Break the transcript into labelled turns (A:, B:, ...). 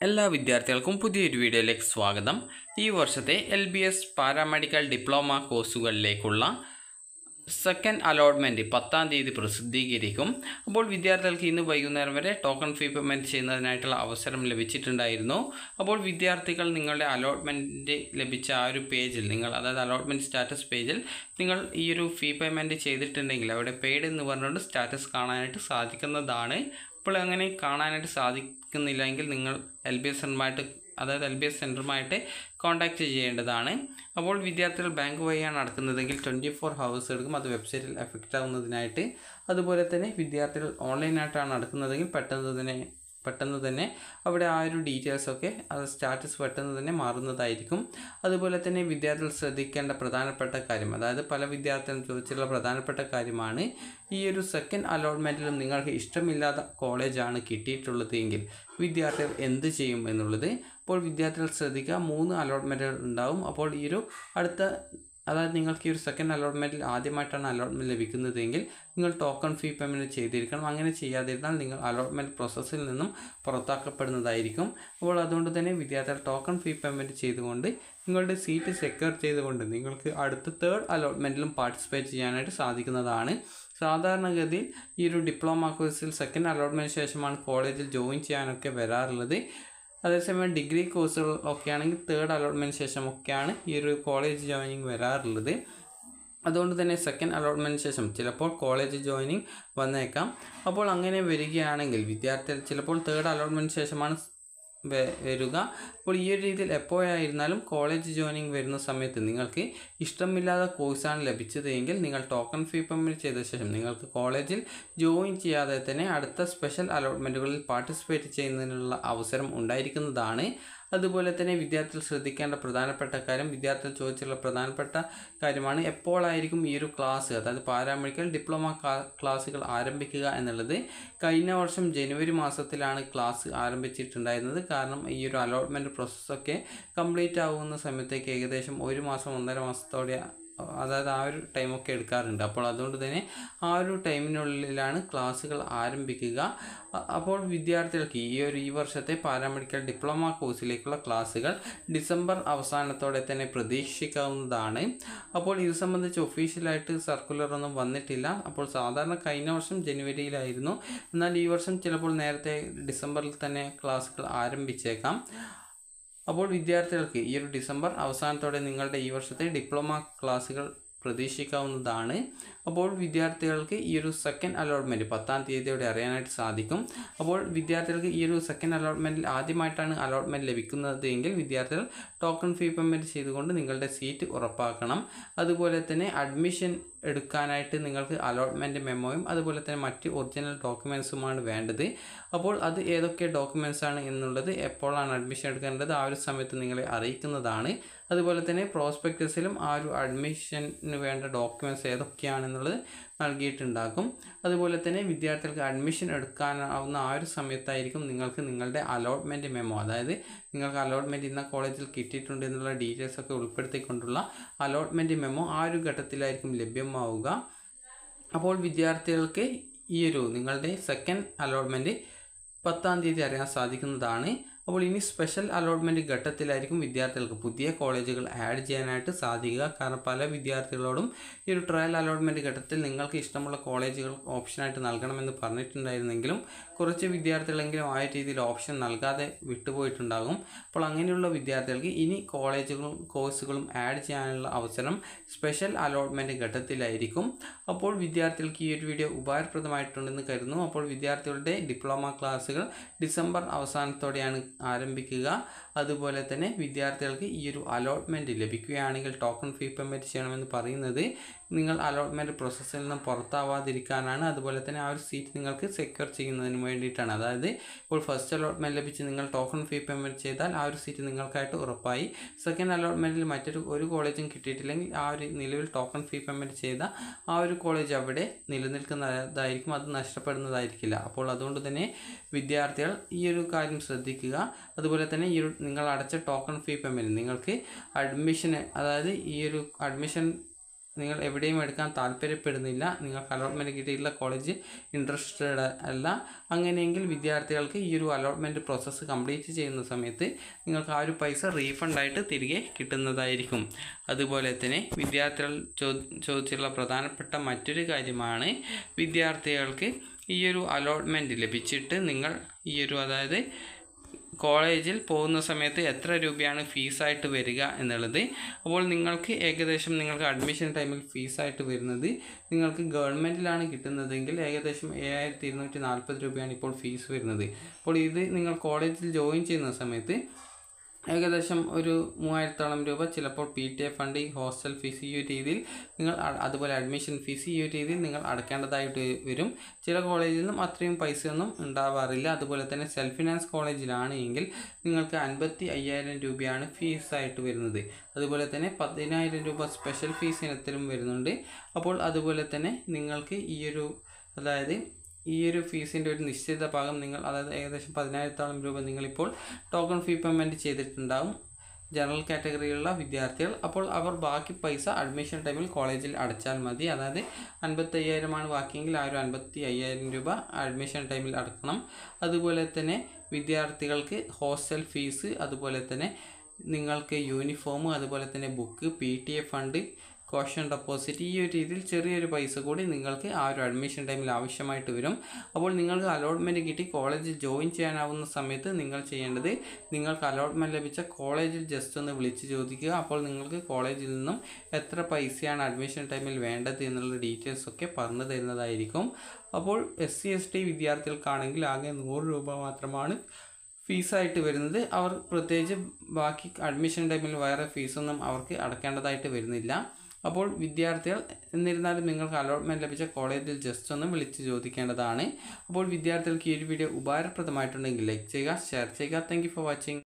A: എല്ലാ വിദ്യാർത്ഥികൾക്കും പുതിയൊരു വീഡിയോയിലേക്ക് സ്വാഗതം ഈ വർഷത്തെ L B S paramedical diploma കോഴ്സുകളിലേക്കുള്ള സെക്കൻഡ് അലോട്ട്മെൻറ്റ് പത്താം തീയതി പ്രസിദ്ധീകരിക്കും അപ്പോൾ വിദ്യാർത്ഥികൾക്ക് ഇന്ന് വൈകുന്നേരം വരെ ടോക്കൺ ഫീ പേയ്മെൻറ്റ് ചെയ്യുന്നതിനായിട്ടുള്ള അവസരം ലഭിച്ചിട്ടുണ്ടായിരുന്നു അപ്പോൾ വിദ്യാർത്ഥികൾ നിങ്ങളുടെ അലോട്ട്മെൻറ്റ് ലഭിച്ച ആ ഒരു പേജിൽ നിങ്ങൾ അതായത് അലോട്ട്മെൻറ്റ് സ്റ്റാറ്റസ് പേജിൽ നിങ്ങൾ ഈ ഒരു ഫീ പേയ്മെൻറ്റ് ചെയ്തിട്ടുണ്ടെങ്കിൽ അവിടെ പെയ്ഡ് എന്ന് പറഞ്ഞുകൊണ്ട് സ്റ്റാറ്റസ് കാണാനായിട്ട് സാധിക്കുന്നതാണ് അപ്പോൾ അങ്ങനെ കാണാനായിട്ട് സാധിക്കുന്നില്ലെങ്കിൽ നിങ്ങൾ എൽ ബി എസ് സെൻ്ററുമായിട്ട് അതായത് എൽ ബി എസ് സെൻറ്ററുമായിട്ട് കോൺടാക്റ്റ് ചെയ്യേണ്ടതാണ് അപ്പോൾ വിദ്യാർത്ഥികൾ ബാങ്ക് വഴിയാണ് നടക്കുന്നതെങ്കിൽ ട്വൻറ്റി ഫോർ ഹവേഴ്സ് എടുക്കും അത് വെബ്സൈറ്റിൽ എഫക്റ്റ് ആവുന്നതിനായിട്ട് അതുപോലെ തന്നെ വിദ്യാർത്ഥികൾ ഓൺലൈനായിട്ടാണ് നടക്കുന്നതെങ്കിൽ പെട്ടെന്ന് തന്നെ പെട്ടെന്ന് തന്നെ അവിടെ ആ ഒരു ഡീറ്റെയിൽസൊക്കെ അത് സ്റ്റാറ്റസ് പെട്ടെന്ന് തന്നെ മാറുന്നതായിരിക്കും അതുപോലെ തന്നെ വിദ്യാർത്ഥികൾ ശ്രദ്ധിക്കേണ്ട പ്രധാനപ്പെട്ട കാര്യം അതായത് പല വിദ്യാർത്ഥികളും ചോദിച്ചിട്ടുള്ള പ്രധാനപ്പെട്ട കാര്യമാണ് ഈ ഒരു സെക്കൻഡ് അലോട്ട്മെൻറ്റിലും നിങ്ങൾക്ക് ഇഷ്ടമില്ലാത്ത കോളേജാണ് കിട്ടിയിട്ടുള്ളത് എങ്കിൽ വിദ്യാർത്ഥികൾ എന്ത് ചെയ്യും എന്നുള്ളത് അപ്പോൾ വിദ്യാർത്ഥികൾ ശ്രദ്ധിക്കുക മൂന്ന് അലോട്ട്മെൻറ്റുകൾ ഉണ്ടാവും അപ്പോൾ ഈ ഒരു അടുത്ത അതായത് നിങ്ങൾക്ക് ഈ ഒരു സെക്കൻഡ് അലോട്ട്മെൻറ്റിൽ ആദ്യമായിട്ടാണ് അലോട്ട്മെൻറ്റ് ലഭിക്കുന്നതെങ്കിൽ നിങ്ങൾ ടോക്കൺ ഫീ പേയ്മെൻറ്റ് ചെയ്തിരിക്കണം അങ്ങനെ ചെയ്യാതിരുന്നാൽ നിങ്ങൾ അലോട്ട്മെൻറ്റ് പ്രോസസ്സിൽ നിന്നും പുറത്താക്കപ്പെടുന്നതായിരിക്കും അപ്പോൾ അതുകൊണ്ട് തന്നെ വിദ്യാർത്ഥികൾ ടോക്കൺ ഫീ പേയ്മെൻറ്റ് ചെയ്തുകൊണ്ട് നിങ്ങളുടെ സീറ്റ് സെക്യൂർ ചെയ്തുകൊണ്ട് നിങ്ങൾക്ക് അടുത്ത തേർഡ് അലോട്ട്മെൻറ്റിലും പാർട്ടിസിപ്പേറ്റ് ചെയ്യാനായിട്ട് സാധിക്കുന്നതാണ് സാധാരണഗതിയിൽ ഈ ഒരു ഡിപ്ലോമ കോഴ്സിൽ സെക്കൻഡ് അലോട്ട്മെൻറ്റ് ശേഷമാണ് കോളേജിൽ ജോയിൻ ചെയ്യാനൊക്കെ വരാറുള്ളത് അതേസമയം ഡിഗ്രി കോഴ്സുകൾ ഒക്കെ ആണെങ്കിൽ തേർഡ് അലോട്ട്മെൻറ്റ് ശേഷം ഒക്കെയാണ് ഈ ഒരു കോളേജ് ജോയിനിങ് വരാറുള്ളത് അതുകൊണ്ട് തന്നെ സെക്കൻഡ് അലോട്ട്മെൻറ്റിന് ശേഷം ചിലപ്പോൾ കോളേജ് ജോയിനിങ് വന്നേക്കാം അപ്പോൾ അങ്ങനെ വരികയാണെങ്കിൽ വിദ്യാർത്ഥികൾ ചിലപ്പോൾ തേർഡ് അലോട്ട്മെൻറ്റിന് ശേഷമാണ് വരിക അപ്പോൾ ഈ ഒരു രീതിയിൽ എപ്പോഴായിരുന്നാലും കോളേജ് ജോയിനിങ് വരുന്ന സമയത്ത് നിങ്ങൾക്ക് ഇഷ്ടമില്ലാത്ത കോഴ്സാണ് ലഭിച്ചത് എങ്കിൽ നിങ്ങൾ ടോക്കൺ ഫീ പേയ്മെൻറ്റ് ചെയ്ത ശേഷം നിങ്ങൾക്ക് കോളേജിൽ ജോയിൻ ചെയ്യാതെ തന്നെ അടുത്ത സ്പെഷ്യൽ അലോട്ട്മെൻറ്റുകളിൽ പാർട്ടിസിപ്പേറ്റ് ചെയ്യുന്നതിനുള്ള അവസരം ഉണ്ടായിരിക്കുന്നതാണ് അതുപോലെ തന്നെ വിദ്യാർത്ഥികൾ ശ്രദ്ധിക്കേണ്ട പ്രധാനപ്പെട്ട കാര്യം വിദ്യാർത്ഥികൾ ചോദിച്ചുള്ള പ്രധാനപ്പെട്ട കാര്യമാണ് എപ്പോഴായിരിക്കും ഈ ഒരു ക്ലാസ് അതായത് പാരാമെഡിക്കൽ ഡിപ്ലോമ ക്ലാസ്സുകൾ ആരംഭിക്കുക എന്നുള്ളത് കഴിഞ്ഞ വർഷം ജനുവരി മാസത്തിലാണ് ക്ലാസ് ആരംഭിച്ചിട്ടുണ്ടായിരുന്നത് കാരണം ഈ ഒരു അലോട്ട്മെൻറ്റ് പ്രോസസ്സൊക്കെ കംപ്ലീറ്റ് ആകുന്ന സമയത്തേക്ക് ഏകദേശം ഒരു മാസം ഒന്നര മാസത്തോടെ അതായത് ആ ഒരു ടൈമൊക്കെ എടുക്കാറുണ്ട് അപ്പോൾ അതുകൊണ്ട് തന്നെ ആ ഒരു ടൈമിനുള്ളിലാണ് ക്ലാസ്സുകൾ ആരംഭിക്കുക അപ്പോൾ വിദ്യാർത്ഥികൾക്ക് ഈ ഒരു ഈ വർഷത്തെ പാരാമെഡിക്കൽ ഡിപ്ലോമ കോഴ്സിലേക്കുള്ള ക്ലാസ്സുകൾ ഡിസംബർ അവസാനത്തോടെ തന്നെ പ്രതീക്ഷിക്കാവുന്നതാണ് അപ്പോൾ ഇത് സംബന്ധിച്ച് ഒഫീഷ്യലായിട്ട് സർക്കുലർ ഒന്നും വന്നിട്ടില്ല അപ്പോൾ സാധാരണ കഴിഞ്ഞ വർഷം ജനുവരിയിലായിരുന്നു എന്നാൽ ഈ വർഷം ചിലപ്പോൾ നേരത്തെ ഡിസംബറിൽ തന്നെ ക്ലാസ്സുകൾ ആരംഭിച്ചേക്കാം അപ്പോൾ വിദ്യാർത്ഥികൾക്ക് ഈ ഒരു ഡിസംബർ അവസാനത്തോടെ നിങ്ങളുടെ ഈ വർഷത്തെ ഡിപ്ലോമ ക്ലാസ്സുകൾ പ്രതീക്ഷിക്കാവുന്നതാണ് അപ്പോൾ വിദ്യാർത്ഥികൾക്ക് ഈ ഒരു സെക്കൻഡ് അലോട്ട്മെൻറ്റ് പത്താം തീയതിയോടെ അറിയാനായിട്ട് സാധിക്കും അപ്പോൾ വിദ്യാർത്ഥികൾക്ക് ഈ ഒരു സെക്കൻഡ് അലോട്ട്മെൻറ്റിൽ ആദ്യമായിട്ടാണ് അലോട്ട്മെൻറ്റ് ലഭിക്കുന്നത് എങ്കിൽ വിദ്യാർത്ഥികൾ ടോക്കൺ ഫീ പേയ്മെൻറ്റ് ചെയ്തുകൊണ്ട് നിങ്ങളുടെ സീറ്റ് ഉറപ്പാക്കണം അതുപോലെ തന്നെ അഡ്മിഷൻ എടുക്കാനായിട്ട് നിങ്ങൾക്ക് അലോട്ട്മെൻറ്റ് മെമ്മോയും അതുപോലെ തന്നെ മറ്റ് ഒറിജിനൽ ഡോക്യുമെൻസുമാണ് വേണ്ടത് അപ്പോൾ അത് ഏതൊക്കെ ഡോക്യുമെൻസ് ആണ് എന്നുള്ളത് എപ്പോഴാണ് അഡ്മിഷൻ എടുക്കേണ്ടത് ആ ഒരു സമയത്ത് നിങ്ങളെ അറിയിക്കുന്നതാണ് അതുപോലെ തന്നെ പ്രോസ്പെക്ടസിലും ആ ഒരു അഡ്മിഷന് വേണ്ട ഡോക്യുമെൻറ്റ്സ് ഏതൊക്കെയാണെന്നുള്ളത് നൽകിയിട്ടുണ്ടാകും അതുപോലെ തന്നെ വിദ്യാർത്ഥികൾക്ക് അഡ്മിഷൻ എടുക്കാനാവുന്ന ആ ഒരു സമയത്തായിരിക്കും നിങ്ങൾക്ക് നിങ്ങളുടെ അലോട്ട്മെൻറ്റ് മെമ്മോ അതായത് നിങ്ങൾക്ക് അലോട്ട്മെൻറ്റ് ഇന്ന കോളേജിൽ കിട്ടിയിട്ടുണ്ട് എന്നുള്ള ഡീറ്റെയിൽസ് ഒക്കെ ഉൾപ്പെടുത്തിക്കൊണ്ടുള്ള അലോട്ട്മെൻറ്റ് മെമ്മോ ആ ഒരു ഘട്ടത്തിലായിരിക്കും ലഭ്യമാവുക അപ്പോൾ വിദ്യാർത്ഥികൾക്ക് ഈ ഒരു നിങ്ങളുടെ സെക്കൻഡ് അലോട്ട്മെൻറ്റ് പത്താം തീയതി അറിയാൻ സാധിക്കുന്നതാണ് അപ്പോൾ ഇനി സ്പെഷ്യൽ അലോട്ട്മെൻറ്റ് ഘട്ടത്തിലായിരിക്കും വിദ്യാർത്ഥികൾക്ക് പുതിയ കോളേജുകൾ ആഡ് ചെയ്യാനായിട്ട് സാധിക്കുക കാരണം പല വിദ്യാർത്ഥികളോടും ഈ ഒരു ട്രയൽ അലോട്ട്മെൻറ്റ് ഘട്ടത്തിൽ നിങ്ങൾക്ക് ഇഷ്ടമുള്ള കോളേജുകൾ ഓപ്ഷനായിട്ട് നൽകണമെന്ന് പറഞ്ഞിട്ടുണ്ടായിരുന്നെങ്കിലും കുറച്ച് വിദ്യാർത്ഥികളെങ്കിലും ആ രീതിയിൽ ഓപ്ഷൻ നൽകാതെ വിട്ടുപോയിട്ടുണ്ടാകും അപ്പോൾ അങ്ങനെയുള്ള വിദ്യാർത്ഥികൾക്ക് ഇനി കോളേജുകളും കോഴ്സുകളും ആഡ് ചെയ്യാനുള്ള അവസരം സ്പെഷ്യൽ അലോട്ട്മെൻറ്റ് ഘട്ടത്തിലായിരിക്കും അപ്പോൾ വിദ്യാർത്ഥികൾക്ക് ഈ ഒരു വീഡിയോ ഉപകാരപ്രദമായിട്ടുണ്ടെന്ന് കരുതുന്നു അപ്പോൾ വിദ്യാർത്ഥികളുടെ ഡിപ്ലോമ ക്ലാസ്സുകൾ ഡിസംബർ അവസാനത്തോടെയാണ് ആരംഭിക്കുക അതുപോലെ തന്നെ വിദ്യാർത്ഥികൾക്ക് ഈ ഒരു അലോട്ട്മെൻറ്റ് ലഭിക്കുകയാണെങ്കിൽ ടോക്കൺ ഫീ പേയ്മെൻറ്റ് ചെയ്യണമെന്ന് പറയുന്നത് നിങ്ങൾ അലോട്ട്മെൻറ്റ് പ്രോസസ്സിൽ നിന്നും പുറത്താവാതിരിക്കാനാണ് അതുപോലെ തന്നെ ആ ഒരു സീറ്റ് നിങ്ങൾക്ക് സെക്യൂർ ചെയ്യുന്നതിന് വേണ്ടിയിട്ടാണ് അതായത് ഇപ്പോൾ ഫസ്റ്റ് അലോട്ട്മെൻറ്റ് ലഭിച്ച് നിങ്ങൾ ടോക്കൺ ഫീ പേയ്മെൻറ്റ് ചെയ്താൽ ആ ഒരു സീറ്റ് നിങ്ങൾക്കായിട്ട് ഉറപ്പായി സെക്കൻഡ് അലോട്ട്മെൻറ്റിൽ മറ്റൊരു ഒരു കോളേജും കിട്ടിയിട്ടില്ലെങ്കിൽ ആ ഒരു നിലവിൽ ടോക്കൺ ഫീ പേയ്മെൻറ്റ് ചെയ്ത ആ ഒരു കോളേജ് അവിടെ നിലനിൽക്കുന്നതായിരിക്കും അത് നഷ്ടപ്പെടുന്നതായിരിക്കില്ല അപ്പോൾ അതുകൊണ്ട് തന്നെ വിദ്യാർത്ഥികൾ ഈ ഒരു കാര്യം ശ്രദ്ധിക്കുക അതുപോലെ തന്നെ ഈ ഒരു നിങ്ങൾ അടച്ച ടോക്കൺ ഫീ പേയ്മെൻറ്റ് നിങ്ങൾക്ക് അഡ്മിഷന് അതായത് ഈ ഒരു അഡ്മിഷൻ നിങ്ങൾ എവിടെയും എടുക്കാൻ താല്പര്യപ്പെടുന്നില്ല നിങ്ങൾക്ക് അലോട്ട്മെൻറ്റ് കിട്ടിയിട്ടുള്ള കോളേജ് ഇൻട്രസ്റ്റഡ് അല്ല അങ്ങനെയെങ്കിൽ വിദ്യാർത്ഥികൾക്ക് ഈ ഒരു അലോട്ട്മെൻറ്റ് പ്രോസസ്സ് കംപ്ലീറ്റ് ചെയ്യുന്ന സമയത്ത് നിങ്ങൾക്ക് ആ ഒരു പൈസ റീഫണ്ടായിട്ട് തിരികെ കിട്ടുന്നതായിരിക്കും അതുപോലെ തന്നെ വിദ്യാർത്ഥികൾ ചോ ചോദിച്ചിട്ടുള്ള പ്രധാനപ്പെട്ട മറ്റൊരു കാര്യമാണ് വിദ്യാർത്ഥികൾക്ക് ഈ ഒരു അലോട്ട്മെൻറ്റ് ലഭിച്ചിട്ട് നിങ്ങൾ ഈ ഒരു അതായത് കോളേജിൽ പോകുന്ന സമയത്ത് എത്ര രൂപയാണ് ഫീസായിട്ട് വരിക എന്നുള്ളത് അപ്പോൾ നിങ്ങൾക്ക് ഏകദേശം നിങ്ങൾക്ക് അഡ്മിഷൻ ടൈമിൽ ഫീസായിട്ട് വരുന്നത് നിങ്ങൾക്ക് ഗവൺമെൻറ്റിലാണ് കിട്ടുന്നതെങ്കിൽ ഏകദേശം ഏഴായിരത്തി ഇരുന്നൂറ്റി നാൽപ്പത് രൂപയാണ് ഇപ്പോൾ ഫീസ് വരുന്നത് അപ്പോൾ ഇത് നിങ്ങൾ കോളേജിൽ ജോയിൻ ചെയ്യുന്ന സമയത്ത് ഏകദേശം ഒരു മൂവായിരത്തോളം രൂപ ചിലപ്പോൾ P T A fund hostel fees ഈ ഒരു രീതിയിൽ നിങ്ങൾ അ- അതുപോലെ അഡ്മിഷൻ ഫീസ് ഈ ഒരു രീതിയിൽ നിങ്ങൾ അടക്കേണ്ടതായിട്ട് വരും ചില കോളേജിൽ നിന്നും അത്രയും പൈസയൊന്നും ഉണ്ടാവാറില്ല അതുപോലെ തന്നെ സെൽഫ് ഫിനാൻസ് കോളേജിലാണ് എങ്കിൽ നിങ്ങൾക്ക് അൻപത്തി അയ്യായിരം രൂപയാണ് ഫീസായിട്ട് വരുന്നത് അതുപോലെ തന്നെ പതിനായിരം രൂപ സ്പെഷ്യൽ ഫീസ് ഇനത്തിലും വരുന്നുണ്ട് അപ്പോൾ അതുപോലെ തന്നെ നിങ്ങൾക്ക് ഈ ഒരു അതായത് ഈ ഒരു ഫീസിൻ്റെ ഒരു നിശ്ചിത ഭാഗം നിങ്ങൾ അതായത് ഏകദേശം പതിനായിരത്തോളം രൂപ നിങ്ങളിപ്പോൾ ടോക്കൺ ഫീ പേയ്മെൻറ്റ് ചെയ്തിട്ടുണ്ടാവും ജനറൽ കാറ്റഗറിയിലുള്ള വിദ്യാർത്ഥികൾ അപ്പോൾ അവർ ബാക്കി പൈസ അഡ്മിഷൻ ടൈമിൽ കോളേജിൽ അടച്ചാൽ മതി അതായത് അൻപത്തി അയ്യായിരമാണ് ബാക്കിയെങ്കിൽ ആ ഒരു അൻപത്തി അയ്യായിരം രൂപ അഡ്മിഷൻ ടൈമിൽ അടക്കണം അതുപോലെ തന്നെ വിദ്യാർത്ഥികൾക്ക് ഹോസ്റ്റൽ ഫീസ് അതുപോലെ തന്നെ നിങ്ങൾക്ക് യൂണിഫോം അതുപോലെ തന്നെ book P T A fund caution deposit ഈ ഒരു രീതിയിൽ ചെറിയൊരു പൈസ കൂടി നിങ്ങൾക്ക് ആ ഒരു അഡ്മിഷൻ ടൈമിൽ ആവശ്യമായിട്ട് വരും അപ്പോൾ നിങ്ങൾക്ക് അലോട്ട്മെൻറ്റ് കിട്ടി കോളേജിൽ ജോയിൻ ചെയ്യാനാവുന്ന സമയത്ത് നിങ്ങൾ ചെയ്യേണ്ടത് നിങ്ങൾക്ക് അലോട്ട്മെൻറ്റ് ലഭിച്ച കോളേജിൽ ജസ്റ്റ് ഒന്ന് വിളിച്ച് ചോദിക്കുക അപ്പോൾ നിങ്ങൾക്ക് കോളേജിൽ നിന്നും എത്ര പൈസയാണ് അഡ്മിഷൻ ടൈമിൽ വേണ്ടത് എന്നുള്ള ഡീറ്റെയിൽസ് ഒക്കെ പറഞ്ഞു തരുന്നതായിരിക്കും അപ്പോൾ എസ് സി എസ് ടി വിദ്യാർത്ഥികൾക്കാണെങ്കിൽ ആകെ നൂറ് രൂപ മാത്രമാണ് ഫീസായിട്ട് വരുന്നത് അവർ പ്രത്യേകിച്ച് ബാക്കി അഡ്മിഷൻ ടൈമിൽ വേറെ ഫീസൊന്നും അവർക്ക് അടക്കേണ്ടതായിട്ട് വരുന്നില്ല അപ്പോൾ വിദ്യാർത്ഥികൾ എന്നിരുന്നാലും നിങ്ങൾക്ക് അലോട്ട്മെൻറ്റ് ലഭിച്ച കോളേജിൽ ജസ്റ്റ് ഒന്ന് വിളിച്ച് ചോദിക്കേണ്ടതാണ് അപ്പോൾ വിദ്യാർത്ഥികൾക്ക് ഈ ഒരു വീഡിയോ ഉപകാരപ്രദമായിട്ടുണ്ടെങ്കിൽ ലൈക്ക് ചെയ്യുക ഷെയർ ചെയ്യുക താങ്ക് ഫോർ വാച്ചിങ്